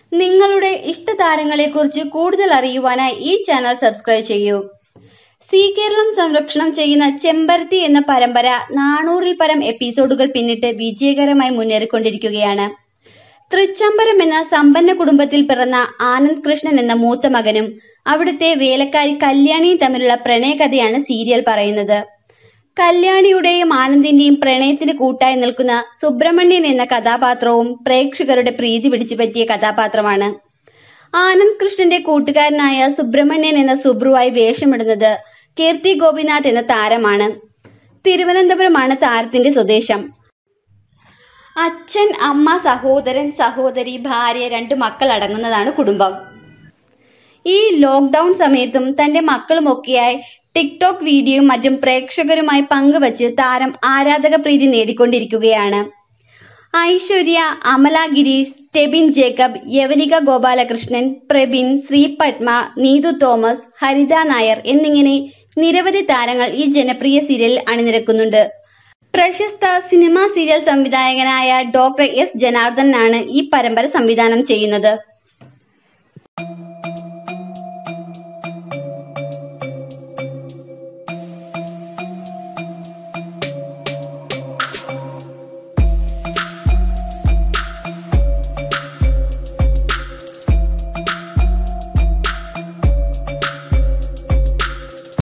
നിങ്ങളുടെ ഇഷ്ടതാരങ്ങളെക്കുറിച്ച് കൂടുതൽ അറിയുവാനായി ഈ ചാനൽ സബ്സ്ക്രൈബ് ചെയ്യൂ സി കേരളം സംരക്ഷണം ചെയ്യുന്ന ചെമ്പരത്തി എന്ന പരമ്പര നാനൂറിൽ പരം എപ്പിസോഡുകൾ പിന്നിട്ട് വിജയകരമായി മുന്നേറിക്കൊണ്ടിരിക്കുകയാണ് തൃച്ചംബരം എന്ന സമ്പന്ന കുടുംബത്തിൽ പിറന്ന ആനന്ദ് കൃഷ്ണൻ എന്ന മൂത്ത മകനും അവിടുത്തെ വേലക്കാരി കല്യാണിയും തമ്മിലുള്ള പ്രണയകഥയാണ് സീരിയൽ പറയുന്നത് കല്യാണിയുടെയും ആനന്ദിന്റെയും പ്രണയത്തിന് കൂട്ടായി നിൽക്കുന്ന സുബ്രഹ്മണ്യൻ എന്ന കഥാപാത്രവും പ്രേക്ഷകരുടെ പ്രീതി പിടിച്ചു പറ്റിയ കഥാപാത്രമാണ് ആനന്ദ് കൃഷ്ണന്റെ കൂട്ടുകാരനായ സുബ്രഹ്മണ്യൻ എന്ന സുബ്രുവായി വേഷമിടുന്നത് കീർത്തി ഗോപിനാഥ് എന്ന താരമാണ് തിരുവനന്തപുരമാണ് താരത്തിന്റെ സ്വദേശം അച്ഛൻ അമ്മ സഹോദരൻ സഹോദരി ഭാര്യ രണ്ട് മക്കൾ അടങ്ങുന്നതാണ് കുടുംബം ഈ ലോക്ക്ഡൌൺ സമയത്തും തന്റെ മക്കളുമൊക്കെയായി ടിക്ടോക്ക് വീഡിയോയും മറ്റും പ്രേക്ഷകരുമായി പങ്കുവച്ച് താരം ആരാധക പ്രീതി നേടിക്കൊണ്ടിരിക്കുകയാണ് ഐശ്വര്യ അമല ഗിരീഷ് സ്റ്റെബിൻ ജേക്കബ് യവനിക ഗോപാലകൃഷ്ണൻ പ്രബിൻ ശ്രീപത്മ നീതു തോമസ് ഹരിത നായർ എന്നിങ്ങനെ നിരവധി താരങ്ങൾ ഈ ജനപ്രിയ സീരിയലിൽ അണിനിരക്കുന്നുണ്ട് പ്രശസ്ത സിനിമാ സീരിയൽ സംവിധായകനായ ഡോക്ടർ എസ് ജനാർദ്ദനാണ് ഈ പരമ്പര സംവിധാനം ചെയ്യുന്നത്